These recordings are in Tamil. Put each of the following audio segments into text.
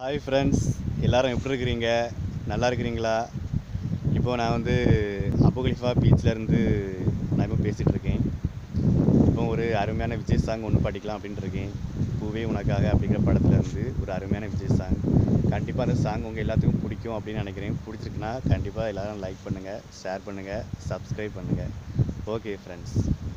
ஹாய் ஃப்ரெண்ட்ஸ் எல்லாரும் எப்படி இருக்கிறீங்க நல்லா இருக்கிறீங்களா இப்போ நான் வந்து அபுகலிஃபா பீச்லேருந்து நான் இப்போ பேசிகிட்டு இருக்கேன் இப்போ ஒரு அருமையான விஜய் சாங் ஒன்று படிக்கலாம் அப்படின்ட்டு இருக்கேன் பூவே உனக்காக அப்படிங்கிற படத்துலேருந்து ஒரு அருமையான விஜய் சாங் கண்டிப்பாக அந்த சாங் உங்கள் எல்லாத்துக்கும் பிடிக்கும் அப்படின்னு நினைக்கிறேன் பிடிச்சிருக்குன்னா கண்டிப்பாக எல்லாரும் லைக் பண்ணுங்கள் ஷேர் பண்ணுங்கள் சப்ஸ்கிரைப் பண்ணுங்கள் ஓகே ஃப்ரெண்ட்ஸ்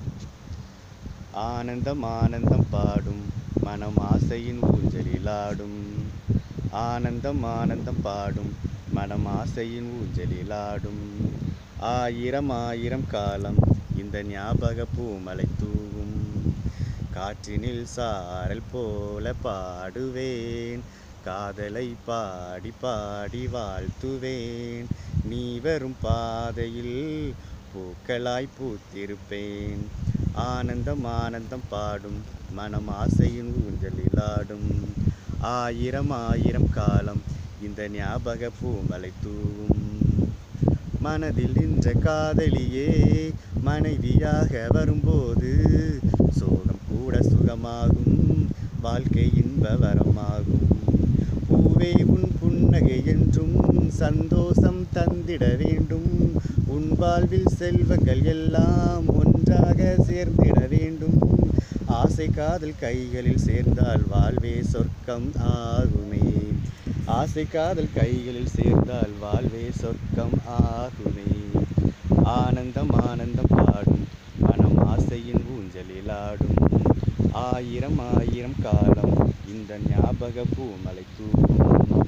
ஆனந்தம் ஆனந்தம் பாடும் மனம் ஆசையின் ஊஞ்சலிலாடும் ஆனந்தம் ஆனந்தம் பாடும் மனம் ஆசையின் ஊஞ்சலிலாடும் ஆயிரம் ஆயிரம் காலம் இந்த ஞாபக பூமலை தூவும் காற்றினில் சாரல் போல பாடுவேன் காதலை பாடி பாடி வாழ்த்துவேன் நீ வரும் பாதையில் பூக்களாய் பூத்திருப்பேன் ஆனந்தம் ஆனந்தம் பாடும் மனம் ஆசையின் ஊஞ்சலிலாடும் ஆயிரம் ஆயிரம் காலம் இந்த ஞாபக பூமலை தூவும் மனதில் நின்ற காதலியே மனைவியாக வரும்போது சோகம் கூட சுகமாகும் வாழ்க்கை இன்ப வரமாகும் பூவே உன் புன்னகை என்றும் சந்தோஷம் தந்திட வேண்டும் உன் வாழ்வில் செல்வங்கள் எல்லாம் ஒன்றாக சேர்ந்திட வேண்டும் ஆசை காதல் கைகளில் சேர்ந்தால் வாழ்வே சொர்க்கம் ஆகுமே ஆசை காதல் கைகளில் சேர்ந்தால் வாழ்வே சொர்க்கம் ஆகுமே ஆனந்தம் ஆனந்தம் பாடும் மனம் ஆசையின் ஊஞ்சலில் ஆடும் ஆயிரம் ஆயிரம் காலம் இந்த ஞாபக பூமலை தூவும்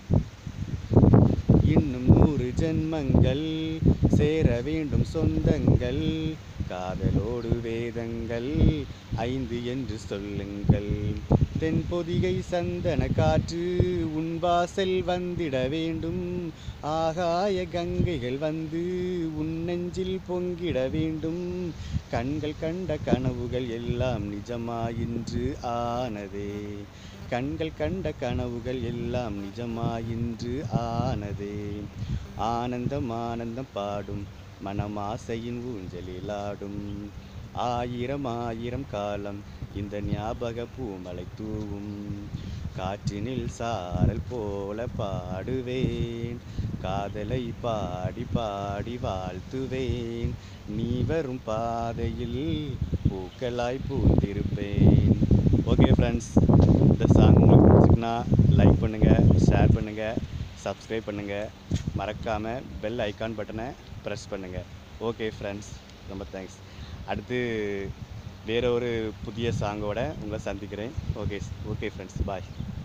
இன்னும் நூறு ஜென்மங்கள் சேர வேண்டும் சொந்தங்கள் காதலோடு வேதங்கள் ஐந்து என்று சொல்லுங்கள் தென்பொதிகை சந்தன காற்று உன் வாசல் வந்திட வேண்டும் ஆகாய கங்கைகள் வந்து உன் நெஞ்சில் பொங்கிட வேண்டும் கண்கள் கண்ட கனவுகள் எல்லாம் நிஜமாயின்று ஆனதே கண்கள் கண்ட கனவுகள் எல்லாம் நிஜமாயின்று ஆனதே ஆனந்தம் ஆனந்தம் பாடும் மனம் ஆசையின் ஊஞ்சலில் ஆடும் ஆயிரம் ஆயிரம் காலம் இந்த ஞாபக பூமலை தூவும் காற்றினில் சாரல் போல பாடுவேன் காதலை பாடி பாடி வாழ்த்துவேன் நீ வரும் பாதையில் பூக்களாய் பூத்திருப்பேன் ஓகே ஃப்ரெண்ட்ஸ் இந்த சாங் உங்களுக்கு பிடிச்சிருக்குன்னா லைக் பண்ணுங்கள் ஷேர் பண்ணுங்கள் சப்ஸ்கிரைப் பண்ணுங்கள் மறக்காமல் பெல் ஐக்கான் பட்டனை ப்ரெஸ் பண்ணுங்கள் ஓகே ஃப்ரெண்ட்ஸ் ரொம்ப தேங்க்ஸ் அடுத்து வேற ஒரு புதிய சாங்கோட உங்களை சந்திக்கிறேன் ஓகே ஓகே ஃப்ரெண்ட்ஸ் பாய்